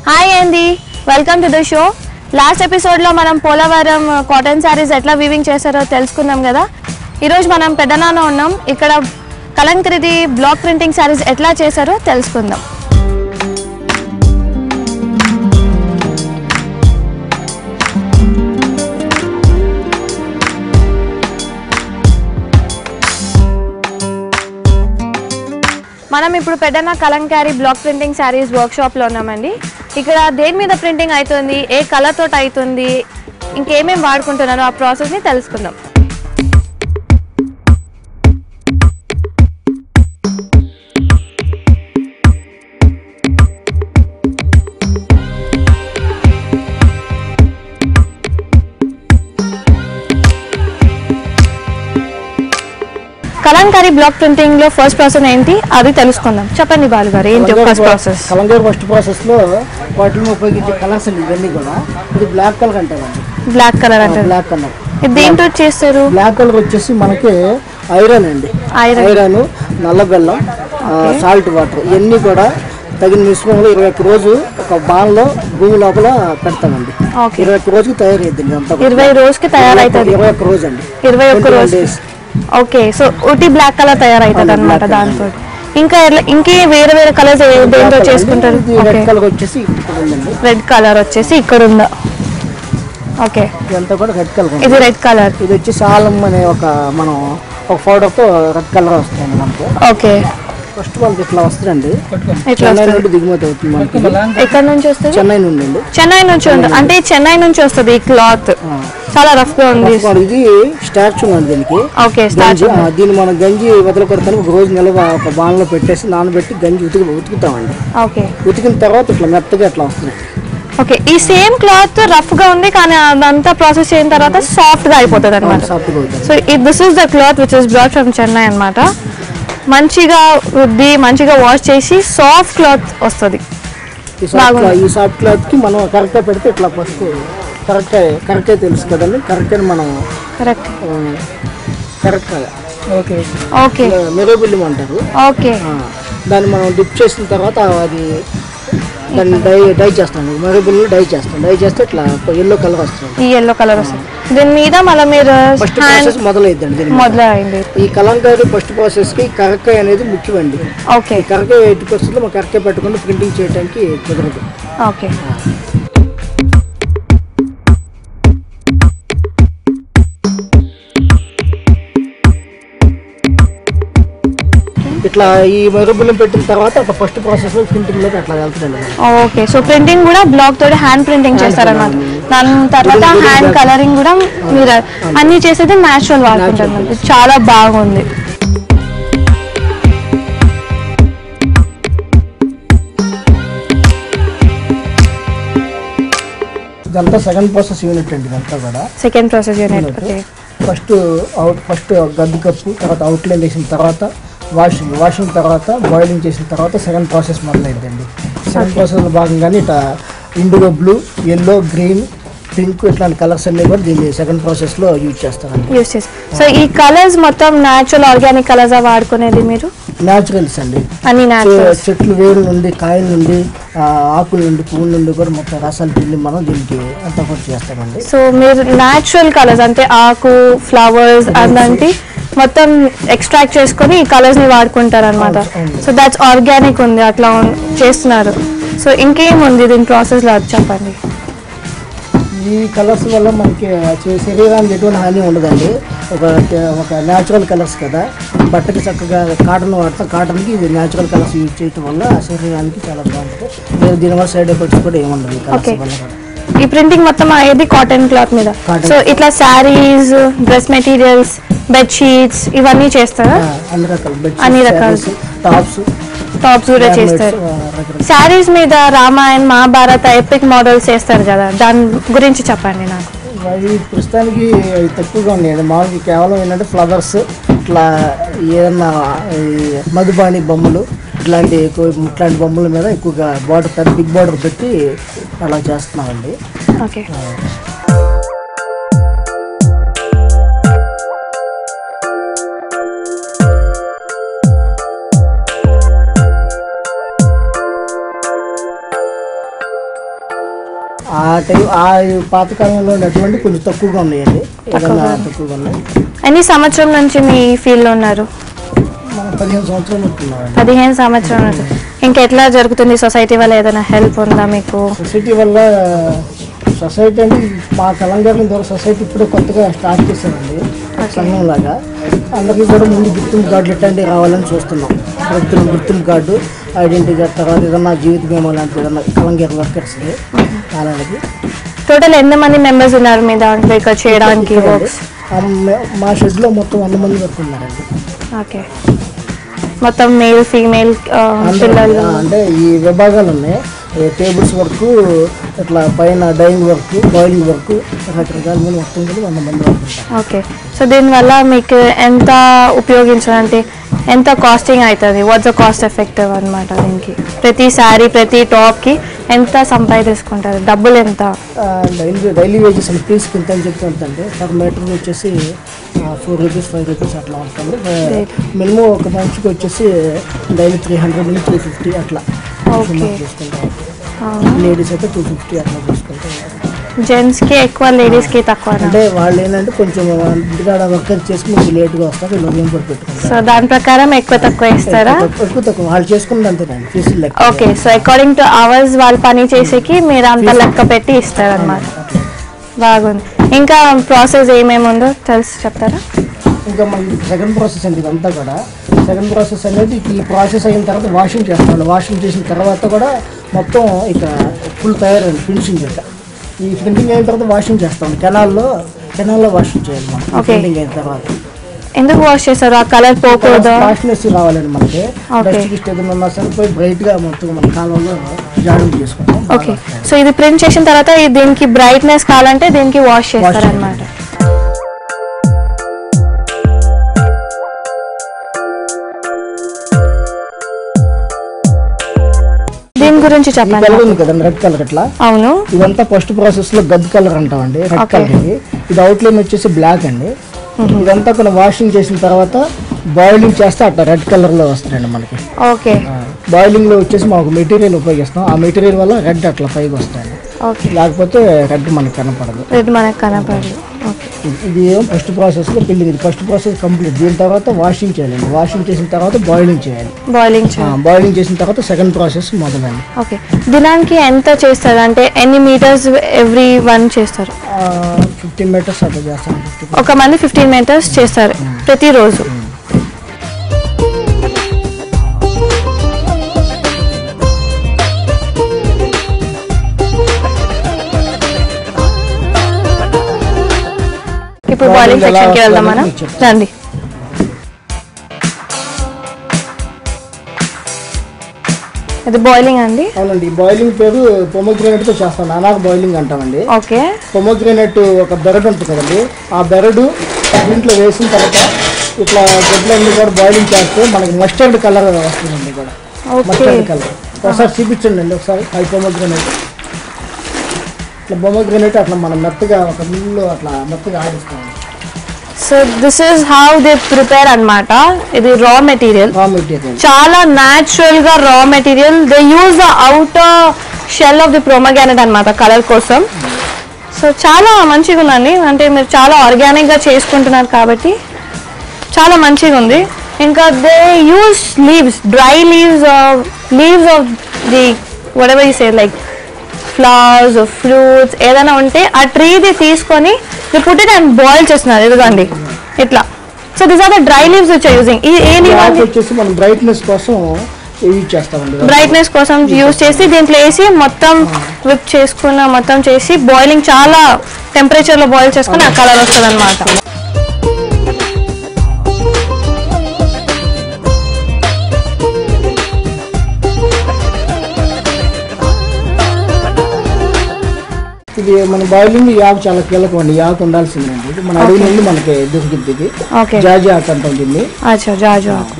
Hi అండి welcome to the show last ఎపిసోడ్లో మనం పోలవరం కాటన్ శారీస్ ఎట్లా వీవింగ్ చేశారో తెలుసుకున్నాం కదా ఈరోజు మనం పెద్దనాన్న ఉన్నాం ఇక్కడ కలంకృతి బ్లాక్ ప్రింటింగ్ శారీస్ ఎట్లా చేశారో తెలుసుకుందాం మనం ఇప్పుడు Peddanna kalamkari block printing sarees వర్క్షాప్లో ఉన్నామండి ఇక్కడ దేని మీద ప్రింటింగ్ అవుతుంది ఏ కలర్ తోటి అవుతుంది ఇంకేమేమి వాడుకుంటున్నారో ఆ ప్రాసెస్ని తెలుసుకుందాం కలంకారీ బ్లాక్ ప్రింటింగ్ లో ఫస్ట్ ప్రాసెస్ ఏంటి అది తెలుసుకుందాం చెప్పండి బాలు గారు ఏంటి ఫస్ట్ ప్రాసెస్ కలంగర్ ఫస్ట్ ప్రాసెస్ లో వాటిని ఉపయోగించే కలర్స్ అండి ఇవన్నీ కూడా ఇది బ్లాక్ కలర్ అంటారండి బ్లాక్ కలర్ అంటారు బ్లాక్ కలర్ ఇది దేంతో చేస్తారు బ్లాక్ కలర్ వచ్చేసి మనకి ఐరన్ అండి Iron. ఐరన్ నల్ల బెల్లం సాల్ట్ వాటర్ ఇవన్నీ కూడా తగిన మిశ్రమంలో ఇరవై ఒక్క రోజు ఒక బాన్లో భూమి లోపల పెడతామండి ఓకే ఇరవై ఒక్క రోజుకి తయారయ్యింది అంతా కూడా. ఇరవై రోజుకి తయారైతుంది ఇరవై ఒక్క రోజు అండి ఇరవై ఒక్క 21 రోజు days. ఓకే సో ఉటి బ్లాక్ కలర్ తయారైతుంది అవును, అనమాట black colour దాంతో ఇంకా ఎట్లా- ఇంకే వేరే వేరే కలర్స్ దేంతో చేసుకుంటారు ఇది ఓకే రెడ్ కలర్ వచ్చేసి ఇక్కడ ఉందండి రెడ్ కలర్ వచ్చేసి ఇక్కడ ఉందా ఓకే ఇదంతా కూడా రెడ్ కలర్ ఇది రెడ్ కలర్ ఇది వచ్చి సాలం అనే ఒక మనం ఒక పౌడర్తో రెడ్ కలర్ వస్తుంది మనకు ఓకే ఫస్ట్ మనకి ఇట్లా వస్తుందండి ఇట్లా చెన్నై వస్తుంది నుండి దిగుమతి అవుతుంది మనకి ఎక్కడ నుంచి వస్తుంది చెన్నై నుండి అండి చెన్నై నుంచి ఉంది అంటే చెన్నై నుంచి వస్తుంది ఈ క్లాత్ చాలా రఫ్ గా ఉంది ఫస్ట్ ఇది స్టాచ్యూ ఉంది దీనికి ఓకే గంజి స్టార్ట్ ఆ, దీన్ని మనం గంజి వదల కొడతాను ఒక రోజు నిల్వ ఒక బాణలో పెట్టేసి నానబెట్టి గంజి ఉతికి ఉతుకుతామండి ఓకే ఉతికిన తర్వాత ఇట్లా మెత్తగా ఇట్లా వస్తుంది ఓకే ఈ సేమ్ క్లాత్ రఫ్ గా ఉంది కానీ అదంతా ప్రాసెస్ అయిన తర్వాత సాఫ్ట్ గా అయిపోతుంది అనమాట సాఫ్ట్గా అవుతుంది so this is the cloth which is brought from Chennai అన్నమాట మంచిగా రుద్ది మంచిగా వాష్ చేసి సాఫ్ట్ క్లాత్ వస్తుంది ఈ సాఫ్ట్ క్లాత్ ఈ సాఫ్ట్ క్లాత్కి మనం కరెక్ట్గా పెడితే ఇట్లా ఫస్ట్ కరెక్ట్ కరెక్టే తెలుసు కదండి కరెక్ట్ మనం కరెక్ట్ కరెక్ట్ ఓకే ఓకే మెరోబిల్లం అంటారు ఓకే ఆ, దాన్ని మనం డిప్ చేసిన తర్వాత అది దాన్ని డై డై చేస్తాం మెరోబిల్ డై చేస్తాం డై చేస్తే ఇట్లా ఎల్లో కలర్ వస్తుంది ఈ ఎల్లో కలర్ వస్తుంది దీని మీద మళ్ళీ మీరు ఫస్ట్ హ్యాండ్ ప్రాసెస్ మొదలైద్దండి దీని మీద. మొదలైంది ఈ కలంకారీ ఫస్ట్ ప్రాసెస్కి కరకాయ అనేది ముఖ్యమండి ఓకే ఈ కరకాయ ఎయిటీ పర్సెంట్లో మనం కరకాయ పెట్టకుండా ప్రింటింగ్ చేయడానికి కుదరదు ఓకే ఇట్లా ఈ మెరుబుల్లం పెట్టిన తర్వాత ఒక ఫస్ట్ ప్రాసెస్లో ప్రింటింగ్లోకి అట్లా వెళ్తుందండి ఓకే సో ప్రింటింగ్ కూడా బ్లాక్ తోటి హ్యాండ్ ప్రింటింగ్ చేస్తారన్నమాట దాని తర్వాత హ్యాండ్ కలరింగ్ కూడా మీరు అన్ని చేసేది న్యాచురల్ వాడుకుంటారు ఇది చాలా బాగుంది ఇదంతా సెకండ్ ప్రాసెస్ యూనిట్ అండి ఇదంతా కూడా second process unit okay first out first గద్దు కప్పు తర్వాత అవుట్లైన్ వేసిన తర్వాత వాషింగ్ వాషింగ్ తర్వాత బాయిలింగ్ చేసిన తర్వాత సెకండ్ ప్రాసెస్ మొదలైందండి సెకండ్ ప్రాసెస్లో భాగంగానే ఇట్లా indigo blue yellow green pink ఇట్లాంటి కలర్స్ అన్నీ కూడా దీన్ని సెకండ్ ప్రాసెస్లో యూజ్ చేస్తారండి యూస్ చేసి సో ఈ కలర్స్ మొత్తం న్యాచురల్ ఆర్గానిక్ కలర్స్ వాడుకునేది మీరు న్యాచురల్స్ అండి అన్ని న్యాచురల్ చెట్లు వేరు నుండి కాయల నుండి ఆ, ఆకుల నుండి పువ్వుల నుండి కూడా మొత్తం రసాలు పిండి మనం దీనికి అంతా కూడా చేస్తామండి సో మీరు న్యాచురల్ కలర్స్ అంటే ఆకు ఫ్లవర్స్ అదంటే మొత్తం ఎక్స్ట్రాక్ట్ చేసుకొని ఈ కలర్స్ ని వాడుకుంటారు అనమాట అవును. సో దాట్స్ ఆర్గానిక్ ఉంది అట్లా ఉన్- చేస్తున్నారు సో ఇంకేముంది దీని ప్రాసెస్ లో అది చెప్పండి ఈ కలర్స్ వల్ల మనకి చే- శరీరానికి ఎటువంటి హాని ఉండదండి ఒక ఒక న్యాచురల్ కలర్స్ కదా బట్టకి చక్కగా కాటన్ వాడతాం కాటన్కి ఇది న్యాచురల్ కలర్స్ యూజ్ చేయడం వల్ల శరీరానికి చాలా బాగుంటుంది లేదు దీనివల్ల సైడ్ ఎఫెక్ట్స్ కూడా ఏముండదు ఈ కలర్స్ Okay. వల్ల కూడా ఈ ప్రింటింగ్ మొత్తం అయ్యేది కాటన్ క్లాత్ మీద Cotton. సో ఇట్లా sarees dress materials bed sheets ఇవన్నీ చేస్తారా ఆ, అన్ని రకాల బెడ్ అన్ని రకాలు. టాప్స్ టాప్స్ కూడా చేస్తారు శారీస్ మీద రామాయణ్ మహాభారత ఎపిక్ మోడల్స్ చేస్తారు కదా దాని గురించి చెప్పండి నాకు అవి ప్రస్తుతానికి అవి తక్కువగా ఉన్నాయండి మామూలుగా కేవలం ఏంటంటే ఫ్లవర్స్ ఇట్లా ఏదన్నా ఈ మధుబాణి బొమ్మలు ఇట్లాంటి ఎక్కువ ఇట్లాంటి బొమ్మల మీద ఎక్కువగా బార్డర్ పెద్ద బిగ్ బార్డర్ పెట్టి అలా చేస్తున్నామండి ఓకే ఆ టైం ఆ పాతకాలంలో ఉన్నటువంటి కొంచెం తక్కువగా ఉన్నాయండి ఏదన్నా తక్కువగా ఉన్నాయి ఎన్ని సంవత్సరం నుంచి మీ ఫీల్డ్లో ఉన్నారు మనం పదిహేను సంవత్సరాలు ఉంటున్నామండి పదిహేను సంవత్సరం నుంచి ఇంకెట్లా జరుగుతుంది సొసైటీ వల్ల ఏదైనా హెల్ప్ ఉందా మీకు సొసైటీ వల్ల సొసైటీ అంటే మా తెలంగాణ ద్వారా సొసైటీ ఇప్పుడే కొత్తగా స్టార్ట్ చేశారండి సంఘం లాగా అందరికీ కూడా ముందు గుర్తింపు కార్డులు ఇట్లాంటివి రావాలని చూస్తున్నాం గుర్తింపు గుర్తింపు కార్డు ఐడెంటిటీ కార్డు తర్వాత ఏదన్నా జీవిత బీమా లాంటిది ఏదన్నా కలంగీర వర్కర్స్కి అలాంటిది టోటల్ ఎంతమంది మెంబర్స్ ఉన్నారు మీ దాంట్లో ఇక్కడ చేయడానికి వర్క్స్ ఆ మే- మా షెడ్లో మొత్తం వంద మంది వరకు ఉన్నారండి ఓకే మొత్తం మేల్ ఫీమేల్ అందరూ, పిల్లలు ఆ, అంటే ఈ విభాగాలు ఉన్నాయి ఈ టేబుల్స్ వర్క్ ఇట్లా పైన డైనింగ్ వర్క్ బాయిలింగ్ వర్క్ రకరకాల మంది మొత్తం కూడా వంద మంది వరకు ఉంటారు ఓకే సో దీనివల్ల మీకు ఎంత ఉపయోగించాలంటే ఎంత కాస్టింగ్ అవుతుంది వాట్స్ ద కాస్ట్ ఎఫెక్టివ్ అనమాట దీనికి ప్రతి శారీ ప్రతి టాప్కి ఎంత సంపాదించుకుంటారు డబ్బులు ఎంత డైలీ డైలీ వేజెస్ అని పీస్కి ఇంత అని చెప్తే ఎంత అంటే పర్ మీటర్ వచ్చేసి ఫోర్ రూపీస్ ఫైవ్ రూపీస్ అట్లా ఉంటుంది మినిమం ఒక మనిషికి వచ్చేసి డైలీ త్రీ హండ్రెడ్ నుంచి త్రీ ఫిఫ్టీ అట్లా ఓకే చూసుకుంటాం లేడీస్ అయితే టూ ఫిఫ్టీ అట్లా చూసుకుంటాం జెంట్స్కి ఎక్కువ లేడీస్కి తక్కువ అంటే వాళ్ళు ఏంటంటే కొంచెం ఇంటికాడ వర్క్ చేసుకుని కొంచెం లేట్గా వస్తారు వీళ్ళు ఉదయం పూట పెట్టుకుంటారు సో దాని ప్రకారం ఎక్కువ తక్కువ ఇస్తారా ఎక్కువ తక్కువ వాళ్ళు చేసుకున్నది అంతేనండి ఫీజులు లెక్క okay so according to hours వాళ్ళు పని చేసేకి మీరు అంత లెక్క పెట్టి ఇస్తారనమాట బాగుంది ఇంకా ప్రాసెస్ ఏమేమి ఉందో తెలిసి చెప్తారా ఇంకా మనకి సెకండ్ ప్రాసెస్ అండి ఇదంతా కూడా సెకండ్ ప్రాసెస్ అనేది ఈ ప్రాసెస్ అయిన తర్వాత వాషింగ్ చేస్తాం వాషింగ్ చేసిన తర్వాత కూడా మొత్తం ఇక ఫుల్ తయారైంది ఫినిషింగ్ ఇక ఈ ప్రింటింగ్ అయిన తర్వాత వాషింగ్ చేస్తాం కెనాల్లో కెనాల్లో వాషింగ్ చేయాలి మనం Okay. ప్రింటింగ్ అయిన తర్వాత ఎందుకు వాష్ చేస్తారు ఆ కలర్ పోకూడదు ఫ్లాష్నెస్ రావాలండి మనకి Okay. డస్ట్ గిస్ట్ ఏదైనా ఉన్నా సరే పోయి బ్రైట్గా మొత్తం మన కాలంలో జాడీ చేసుకుంటాం ఓకే సో ఇది ప్రింట్ చేసిన తర్వాత ఈ దీనికి బ్రైట్నెస్ కావాలంటే దీనికి వాష్ చేస్తారనమాట దీని గురించి ఈ చెప్పండి కలర్ ఉంది కదండి రెడ్ కలర్ ఇట్లా అవును ఇదంతా ఫస్ట్ ప్రాసెస్ లో గద్ కలర్ అంటామండి రెడ్ Okay. కలర్ ఇది ఇది అవుట్లైన్ వచ్చేసి బ్లాక్ అండి ఇదంతా కొన్ని వాషింగ్ చేసిన తర్వాత బాయిలింగ్ చేస్తే అట్లా రెడ్ కలర్ లో వస్తాయండి మనకి ఓకే బాయిలింగ్ లో వచ్చేసి మాకు మెటీరియల్ ఉపయోగిస్తాం ఆ మెటీరియల్ వల్ల రెడ్ అట్లా పైకి వస్తాయండి ఓకే లేకపోతే రెడ్ మనకి కనపడదు ఇది మనకు కనపడదు ఓకే ఇది- ఇది ఏమో ఫస్ట్ ప్రాసెస్ లో బిల్డింగ్ ఇది ఫస్ట్ ప్రాసెస్ కంప్లీట్ దీని తర్వాత వాషింగ్ చేయాలండి వాషింగ్ చేసిన తర్వాత బాయిలింగ్ చేయాలి బాయిలింగ్ చేయాలి బాయిలింగ్ చేసిన తర్వాత సెకండ్ ప్రాసెస్ మొదలండి ఓకే దినానికి ఎంత చేస్తారు అంటే ఎన్ని మీటర్స్ ఎవ్రీ వన్ చేస్తారు ఫిఫ్టీన్ మీటర్స్ అట్లా చేస్తాం ఫిఫ్టీ ఒక మంది ఫిఫ్టీన్ మీటర్స్ చేస్తారు ప్రతిరోజు ఇప్పుడు బాయిలింగ్ Boiling ఎలా సెక్షన్కి వెళ్దాం వస్తుందో మనం మీకు చెప్తాను. రండి ఇది బాయిలింగ్ అండి అవునండి బాయిలింగ్ పేరు పొమగ్రానైట్ తో చేస్తాం నానాకు బాయిలింగ్ అంటామండి ఓకే పొమగ్రానైట్ ఒక బెరడు ఉంటుంది కదండి ఆ బెరడు దీంట్లో వేసిన తర్వాత ఇట్లా గొడ్లన్నీ కూడా బాయిలింగ్ చేస్తే మనకి మస్టర్డ్ కలర్ వస్తుందండి కూడా ఓకే మస్టర్డ్ కలర్ ఒకసారి చూపించండి అండి ఒకసారి అది పొమగ్రానైట్ ఇట్లా పొమగ్రానైట్ అట్లా మనం మెత్తగా ఒక మిల్లులో అట్లా మెత్తగా ఆడిస్తామండి so this is how they prepare అన్నమాట ఇది రా మెటీరియల్ రా మెటీరియల్ చాలా న్యాచురల్ గా raw material they use the outer shell of the pomegranate అన్నమాట కలర్ కోసం సో చాలా మంచిగా ఉందండి అంటే మీరు చాలా ఆర్గానిక్ గా చేసుకుంటున్నారు కాబట్టి చాలా మంచిగా ఉంది ఇంకా they use leaves dry leaves leaves of the whatever you say like flowers fruits ఏదైనా ఉంటే ఆ ట్రీది తీసుకొని పుట్టి అండ్ బాయిల్ చేస్తున్నారు ఇదిగోండి ఇట్లా so this are the dry leaves which using ఈ ఏ లీవ్ ఆకు వచ్చేసి మనం బ్రైట్నెస్ కోసం యూజ్ చేస్తామండి బ్రైట్నెస్ కోసం యూజ్ చేసి దీంట్లో వేసి మొత్తం విప్ చేసుకున్న మొత్తం చేసి బాయిలింగ్ చాలా టెంపరేచర్ లో బాయిల్ చేసుకుని ఆ కలర్ వస్తుంది అనమాట ఇది మన బాయిలింగ్ ఈ ఆకు చాలా కీలకం అండి ఈ ఆకు ఉండాల్సిందండి ఇది మన అడవి నుండి మనకి దొరికిద్ది ఇది ఓకే జాజి ఆకు అంటాం దీన్ని అచ్చా జాజు ఆకు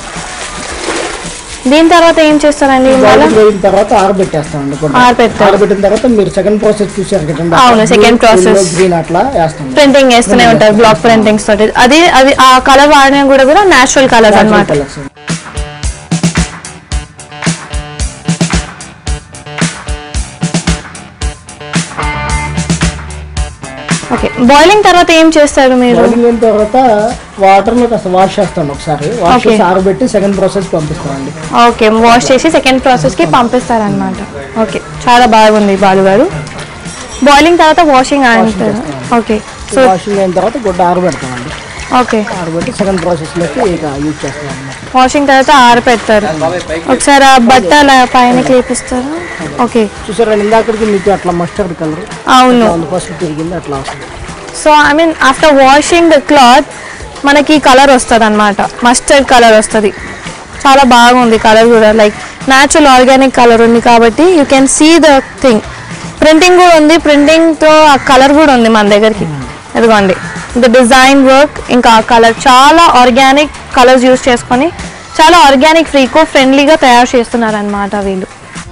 దీని తర్వాత ఏం చేస్తారండి మళ్ళీ బాయిలింగ్ అయిన తర్వాత ఆరబెట్టేస్తామండి కొన్ని. ఆరబెడతారు. ఆరబెట్టిన తర్వాత మీరు సెకండ్ ప్రాసెస్ చూసారు కదండి అవును, second process. గ్రీన్ అట్లా వేస్తాం ప్రింటింగ్ వేస్తూనే ఉంటారు బ్లాక్ ప్రింటింగ్స్ తోటి అది అది ఆ కలర్ వాడినా కూడా కూడా నేచురల్ కలర్స్ అన్నమాట Colours. ఓకే బాయిలింగ్ తర్వాత ఏం చేస్తారు మీరు బాయిలింగ్ అయిన తర్వాత వాటర్లో కాస్త వాష్ చేస్తాను ఒకసారి వాష్ Okay. చేసి ఆరబెట్టి సెకండ్ ప్రాసెస్ పంపిస్తామండి ఓకే వాష్ చేసి సెకండ్ ప్రాసెస్కి పంపిస్తారనమాట ఓకే చాలా బాగుంది బాలు గారు బాయిలింగ్ తర్వాత వాషింగ్ అంటారు ఓకే సో వాషింగ్ అయిన తర్వాత గుడ్డ ఆరబెడతామండి ఓకే ఆరబెట్టి సెకండ్ ప్రాసెస్లోకి ఇక యూజ్ చేస్తాం అన్నమాట వాషింగ్ తర్వాత ఆరపెడతారు ఒకసారి ఆ బట్ట అలా పైన క్లేపిస్తారా ఓకే చూసారా ఇందాకడికి మీకు అట్లా మస్టర్డ్ కలర్ అవును ఫస్ట్ తిరిగింది అట్లా వస్తుంది so I mean after washing the cloth మనకి కలర్ వస్తుంది అనమాట మస్టర్డ్ కలర్ వస్తుంది చాలా బాగుంది కలర్ కూడా లైక్ న్యాచురల్ ఆర్గానిక్ కలర్ ఉంది కాబట్టి you can see the thing printing కూడా ఉంది ప్రింటింగ్తో ఆ కలర్ కూడా ఉంది మన దగ్గరికి ఇదిగోండి ద డిజైన్ వర్క్ ఇంకా ఆ కలర్ చాలా ఆర్గానిక్ కలర్స్ యూస్ చేసుకొని చాలా ఆర్గానిక్ ఫ్రీకో ఫ్రెండ్లీగా తయారు చేస్తున్నారు అనమాట వీళ్ళు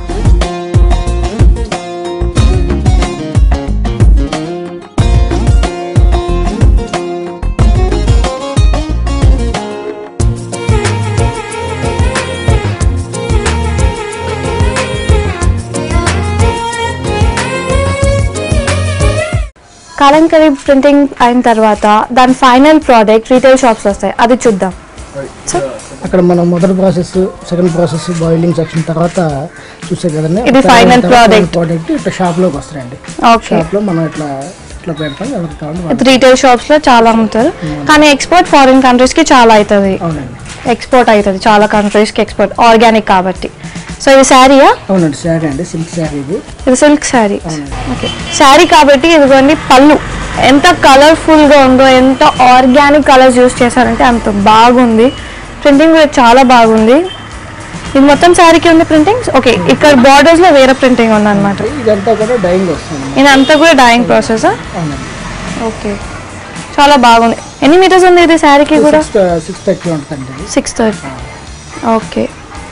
కలంకరీ ప్రింటింగ్ అయిన తర్వాత దాని ఫైనల్ ప్రోడక్ట్ రీటైల్ షాప్స్ వస్తాయి అది చూద్దాం అక్కడ మనం మొదటి process second process boiling section తర్వాత చూసే కదండి ఇది final product. ప్రోడక్ట్ ఇట్లా షాప్లోకి వస్తాయండి ఓకే షాప్లో మనం ఇట్లా ఇట్లా పెడతాం ఎవరికి కావాలి వాళ్ళు. రీటైల్ షాప్స్ లో చాలా అమ్ముతారు కానీ ఎక్స్పోర్ట్ ఫారిన్ కంట్రీస్ కి చాలా అవుతుంది అవునండి ఎక్స్పోర్ట్ అవుతుంది చాలా కంట్రీస్ కి ఎక్స్పోర్ట్ ఆర్గానిక్ కాబట్టి సో ఇది శారీయా అవునండి శారీ అండి సిల్క్ శారీ ఇది ఇది సిల్క్ శారీ అవునండి. ఓకే శారీ కాబట్టి ఇదిగోండి పళ్ళు ఎంత కలర్ఫుల్ గా ఉందో ఎంత ఆర్గానిక్ కలర్స్ యూస్ చేశారంటే అంత బాగుంది ప్రింటింగ్ కూడా చాలా బాగుంది ఇది మొత్తం శారీకి ఉంది ప్రింటింగ్ ఓకే ఇక్కడ బార్డర్స్ లో వేరే ప్రింటింగ్ ఉంది అనమాట ఇదంతా కూడా డైయింగ్ వస్తుంది ఇది అంతా కూడా డైయింగ్ ప్రాసెస్ అవునండి ఓకే చాలా బాగుంది ఎన్ని మీటర్స్ ఉంది ఇది శారీకి కూడా సిక్స్ సిక్స్ థర్టీ ఉంటుందండి ఇది సిక్స్ థర్టీ ఓకే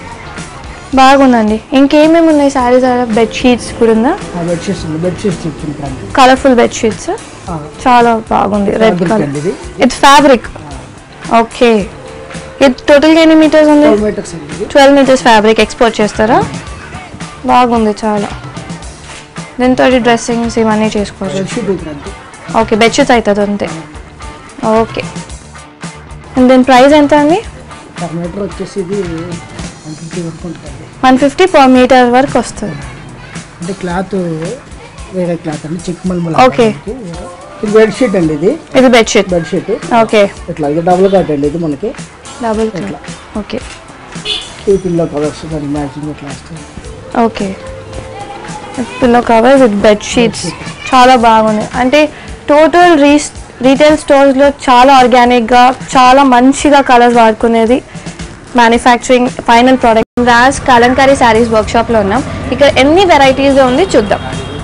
బాగుందండి ఇంకేమేమి ఉన్నాయి శారీస్ బెడ్షీట్స్ కూడా ఉందా ఆ బెడ్షీట్స్ ఉంది బెడ్షీట్స్ చూపించండి కలర్ఫుల్ బెడ్షీట్స్ చాలా బాగుంది రెడ్ Fabric కలర్ అండి ఇది ఇది ఫ్యాబ్రిక్ ఓకే ఇది టోటల్గా ఎన్ని మీటర్స్ ఉంది ట్వెల్వ్ మీటర్స్ అండి ఇది ట్వెల్వ్ మీటర్స్ ఫ్యాబ్రిక్ ఎక్స్పోర్ట్ చేస్తారా బాగుంది చాలా దీంతో డ్రెస్సింగ్స్ ఇవన్నీ చేసుకోవచ్చు బెడ్షీట్ ఉంటుంది ఓకే బెడ్షీట్స్ అవుతుంది అంతే ఓకే అండ్ దీని ప్రైస్ ఎంత అండి పర్ మీటర్ వచ్చేసి ఇది వన్ ఫిఫ్టీ వరకు ఉంటుంది వన్ ఫిఫ్టీ పర్ మీటర్ వరకు వస్తుంది అంటే క్లాత్ వేరే క్లాత్ అండి చిక్ మల్మల్ Okay. ఇది బెడ్షీట్ అండి ఇది ఇది బెడ్షీట్ బెడ్షీట్ ఓకే ఇట్లా ఇది డబుల్ కాట్ అండి ఇది మనకి డబుల్ ఇట్లా ఓకే ఈ పిల్లో కలర్స్ దానికి మ్యాచింగ్ ఇట్లా వస్తుంది okay pillow covers with bed sheets చాలా బాగుంది అంటే టోటల్ రీ రీటైల్ స్టోర్స్లో చాలా ఆర్గానిక్గా చాలా మంచిగా కలర్స్ వాడుకునేది manufacturing final product Raj Kalamkari saris వర్క్షాప్లో ఉన్నాం ఇక్కడ ఎన్ని వెరైటీస్ ఉంది చూద్దాం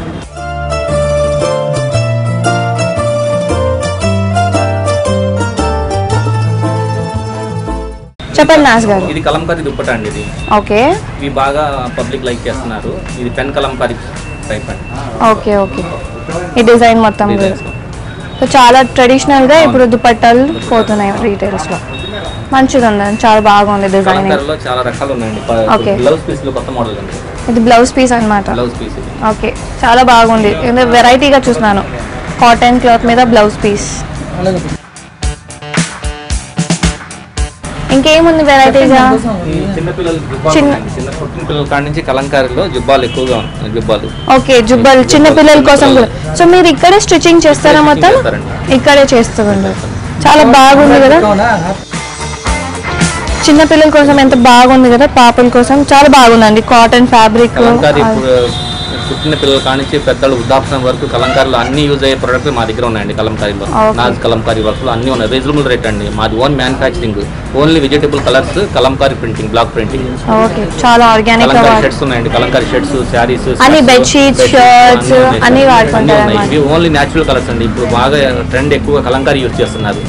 చెప్పండి నాస్ గారు ఇది కలంకారీ దుప్పట అండి ఇది ఓకే ఇవి బాగా పబ్లిక్ లైక్ చేస్తున్నారు ఇది పెన్ కలంకారీ టైప్ అండి ఓకే ఓకే ఈ డిజైన్ మొత్తం కూడా డిజైన్స్ సో చాలా ట్రెడిషనల్గా ఇప్పుడు దుపట్టాలు పోతున్నాయి రీటైల్స్లో మంచిగా ఉందండి చాలా బాగుంది డిజైనింగ్ కలంకారీలో చాలా రకాలు ఉన్నాయండి Okay. బ్లౌజ్ పీస్ లో కొత్త మోడల్ అండి ఇది బ్లౌజ్ పీస్ అన్నమాట బ్లౌజ్ పీస్ ఇది ఓకే చాలా బాగుంది ఇది వెరైటీగా చూస్తున్నాను కాటన్ క్లాత్ మీద బ్లౌజ్ పీస్ అలాగే ఇంకేముంది వెరైటీగా ఈ చిన్న పిల్లలు జుబ్బాలు చిన్న- ఉన్నాయండి. చిన్న పుట్టిన పిల్లల కాడి నుంచి కలంకారీలో జుబ్బాలు ఎక్కువగా ఉన్నాయి జుబ్బాలు ఓకే జుబ్బలు చిన్న పిల్లల కోసం కూడా సో మీరు ఇక్కడే స్టిచ్చింగ్ చేస్తారా ఇక్కడే మొత్తం stitching చేస్తారండి. ఇక్కడే చేస్తుండ్రు చాలా బాగుంది కదా చిన్న పిల్లల కోసం ఎంత బాగుంది కదా పాపల కోసం చాలా బాగుందండి కాటన్ ఫ్యాబ్రిక్ కలంకారీ ఇప్పుడు పుట్టిన పిల్లల కాడి నుంచి పెద్దలు వృద్ధాప్యం వరకు కలంకారీలో అన్ని యూజ్ అయ్యే ప్రొడక్ట్ మా దగ్గర ఉన్నాయండి కలంకారీలో Okay. నాజ్ కలంకారీ వర్క్లో అన్ని ఉన్నాయి రీజనబుల్ రేట్ అండి మాది own manufacturing only vegetable colours Kalamkari printing block printing okay చాలా ఆర్గానిక్ గా కలంకారీ వాడు- షర్ట్స్ ఉన్నాయండి కలంకారీ షర్ట్స్ శారీస్ అన్ని bed sheets, shirts, అన్ని వాడుకుంటారు అన్నమాట. ఇవి ఓన్లీ న్యాచురల్ కలర్స్ అండి ఇప్పుడు బాగా ట్రెండ్ ఎక్కువ కలంకారీ యూజ్ చేస్తున్నారు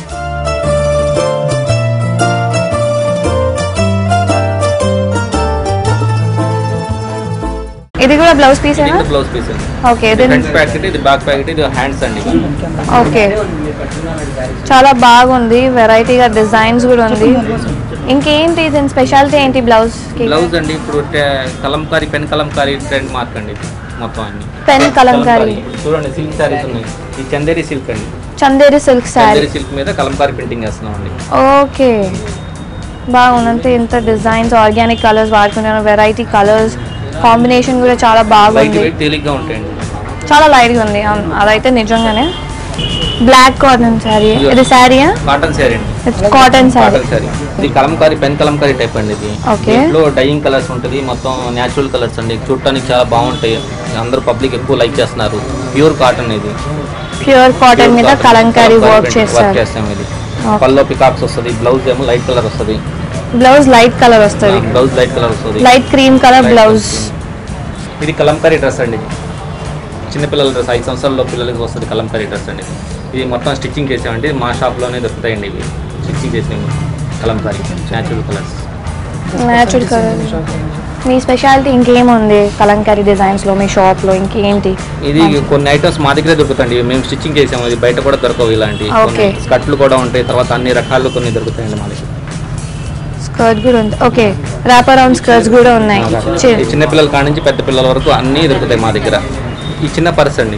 ఇది కూడా బ్లౌజ్ పీస్ ఏనా బ్లౌజ్ పీస్ అండి ఓకే ఇది ఇది ఫ్రంట్ ప్యాకెట్ ఇది బ్యాక్ ప్యాకెట్ ఇది హ్యాండ్స్ అండి ఓకే చాలా బాగుంది వెరైటీగా డిజైన్స్ కూడా ఉంది ఇంకేంటి దీని స్పెషాలిటీ ఏంటి బ్లౌజ్ కి బ్లౌజ్ అండి ఇప్పుడు టే- Kalamkari pen Kalamkari trademark అండి ఇది. మొత్తం అన్ని పెన్ కలంకారీ చూడండి సిల్క్ శారీస్ ఉన్నాయి ఈ చందేరి సిల్క్ అండి Chanderi silk sari Chanderi silk మీద కలంకారీ ప్రింటింగ్ చేస్తున్నాం అండి ఓకే బాగుంది అంటే ఇంత డిజైన్స్ ఆర్గానిక్ కలర్స్ వాడుకున్నాను వెరైటీ కలర్స్ కాంబినేషన్ కూడా చాలా లైట్ బాగుంది వెయిట్ తేలిగ్గా ఉంటాయండి చాలా లైట్గా ఉంది అవును, అదైతే నిజంగానే బ్లాక్ కాటన్ శారీ ఇది శారీయా కాటన్ శారీ అండి it's cotton sari cotton sari ఇది కలంకారీ పెన్ కలంకారీ టైప్ అండి ఇది Okay. దీంట్లో డైయింగ్ కలర్స్ ఉంటుంది మొత్తం న్యాచురల్ కలర్స్ అండి చూడటానికి చాలా బాగుంటాయి అందరూ పబ్లిక్ ఎక్కువ లైక్ చేస్తున్నారు ప్యూర్ కాటన్ ఇది ప్యూర్ కాటన్ మీద Pure cotton, Kalamkari work print చేస్తారు చేస్తాం ఇది Okay. పల్లో పికాక్స్ వస్తుంది బ్లౌజ్ ఏమో లైట్ కలర్ వస్తుంది బ్లౌజ్ లైట్ కలర్ వస్తుంది బ్లౌజ్ లైట్ కలర్ వస్తుంది light cream colour Light blouse colour. ఇది కలంకారీ డ్రెస్ అండి ఇది చిన్నపిల్లల డ్రెస్ ఐదు సంవత్సరాల్లో పిల్లలకి వస్తుంది కలంకారీ డ్రెస్ అండి ఇది మొత్తం స్టిచ్చింగ్ చేసామండి మా షాప్లోనే దొరుకుతాయండి ఇవి స్టిచ్చింగ్ చేసేవి Kalamkari natural colours natural colour మీ స్పెషాలిటీ ఇంకేముంది కలంకారీ డిజైన్స్ లో మీ షాప్ లో ఇంకేంటి ఇది కొన్ని ఐటమ్స్ మా దగ్గరే దొరుకుతాయండి మేము స్టిచ్చింగ్ చేసాము ఇది బయట కూడా దొరకవు ఇలాంటి Okay. స్కర్ట్లు కూడా ఉంటాయి తర్వాత అన్ని రకాలు కొన్ని దొరుకుతాయండి మా దగ్గర స్కర్ట్ కూడా ఉంది ఓకే ర్యాప్ అరౌండ్ స్కర్ట్స్ కూడా ఉన్నాయి చి- ఈ చిన్న పిల్లల కాడ నుంచి పెద్ద పిల్లల వరకు అన్నీ దొరుకుతాయి మా దగ్గర ఈ చిన్న పర్స్ అండి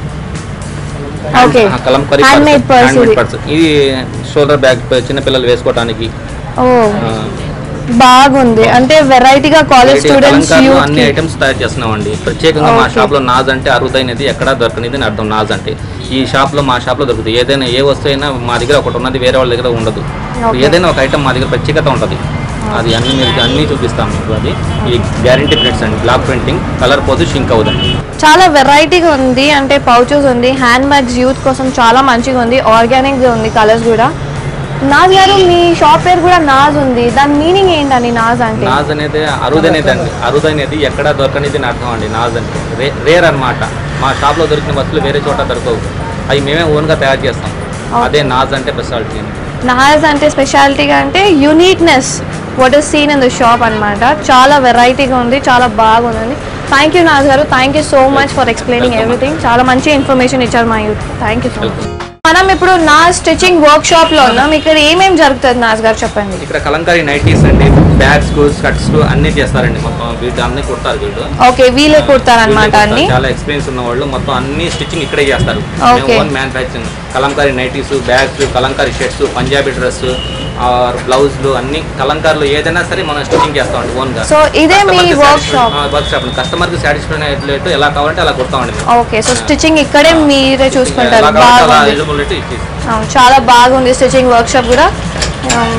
ఓకే ఆ, Kalamkari hand made purse hand made ఇది పర్స్ ఇది షోల్డర్ బ్యాగ్ చిన్న పిల్లలు వేసుకోవడానికి ఓ ఆ, బాగుంది అంటే వెరైటీగా కాలేజ్ variety స్టూడెంట్స్ అలంకారంలో యూత్ అన్ని ఐటమ్స్ తయారు చేస్తున్నామండి ప్రత్యేకంగా మా Okay. షాప్ లో నాజ్ అంటే అరుదైనది ఎక్కడా దొరకనిది అని అర్థం నాజ్ అంటే ఈ షాప్ లో మా షాప్ లో దొరుకుతుంది ఏదైనా ఏ వస్తువు అయినా మా దగ్గర ఒకటి ఉన్నది వేరే వాళ్ళ దగ్గర ఉండదు Okay. ఏదైనా ఒక ఐటమ్ మా దగ్గర ప్రత్యేకత ఉంటుంది అది అన్ని మీకు అన్ని చూపిస్తాం మీకు అది ఈ గ్యారంటీ ప్రింట్స్ అండి బ్లాక్ ప్రింటింగ్ కలర్ పోతే షింక్ అవుదండి చాలా వెరైటీగా ఉంది అంటే పౌచెస్ ఉంది హ్యాండ్ బ్యాగ్స్ యూత్ కోసం చాలా మంచిగా ఉంది ఆర్గానిక్ ఉంది కలర్స్ కూడా నాజ్ గారు మీ షాప్ పేరు కూడా నాజ్ ఉంది దాని మీనింగ్ ఏంటండి నాజ్ అంటే నాజ్ అనేది అరుదైనది అండి అరుదైనది ఎక్కడా దొరకనిది అని అర్థం అండి నాజ్ అంటే రే రేర్ అనమాట మా షాప్ లో దొరికిన వస్తువులు వేరే చోట దొరకవు అవి మేమే ఓన్ గా తయారు చేస్తాం అదే నాజ్ అంటే స్పెషాలిటీ నాజ్ అంటే స్పెషాలిటీగా అంటే uniqueness what is seen in the shop అన్నమాట చాలా వెరైటీగా ఉంది చాలా బాగుంది థ్యాంక్ యూ నాజ్ గారు thank you so much for explaining Welcome. Everything చాలా మంచి ఇన్ఫర్మేషన్ ఇచ్చారు మా youth thank you so much మనం ఇప్పుడు నా స్టిచ్చింగ్ వర్క్ షాప్ లో ఉన్నాం ఇక్కడ ఏమేమి జరుగుతుంది నాజ్ గారు చెప్పండి ఇక్కడ కలంకారీ నైటీస్ అండి బ్యాగ్స్ స్కర్ట్స్ అన్ని చేస్తారండి మొత్తం వీటి అన్ని కుడతారు వీళ్ళు ఓకే వీలే కుడతారనమాట వీళ్ళే అన్ని కుడతారు. చాలా ఎక్స్పీరియన్స్ ఉన్న వాళ్ళు మొత్తం అన్ని స్టిచ్చింగ్ ఇక్కడే చేస్తారు Okay. Own manufacturing Kalamkari nighties bags Kalamkari shirts Punjabi dress బ్లౌజ్లు అన్ని కలంకారీలు ఏదైనా సరే మనం స్టిచ్చింగ్ చేస్తామండి ఓన్ గా సో ఇదే మీ workshop workshop customer కి సాటిస్ఫై అయ్యేట్టు ఎలా కావాలంటే అలా కుడతామండి మేము. ఓకే సో స్టిచ్చింగ్ ఇక్కడే మీరే చూసుకుంటారు ఎలా కావాలంటే అలా బాగుంది eligible అయితే ఇచ్చేసి అవును, చాలా బాగుంది స్టిచ్చింగ్ వర్క్ షాప్ కూడా Um,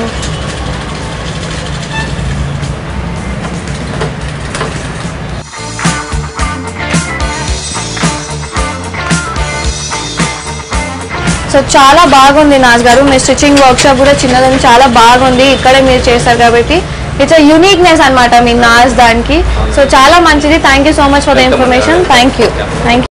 సో చాలా బాగుంది నాజ్ గారు మీ స్టిచ్చింగ్ వర్క్ షాప్ కూడా చిన్నదని చాలా బాగుంది ఇక్కడే మీరు చేస్తారు కాబట్టి ఇట్స్ యూనిక్నెస్ అన్నమాట మీ నాజ్ దానికి సో చాలా మంచిది thank you so much for the Welcome, information madam. Thank you Yeah. Thank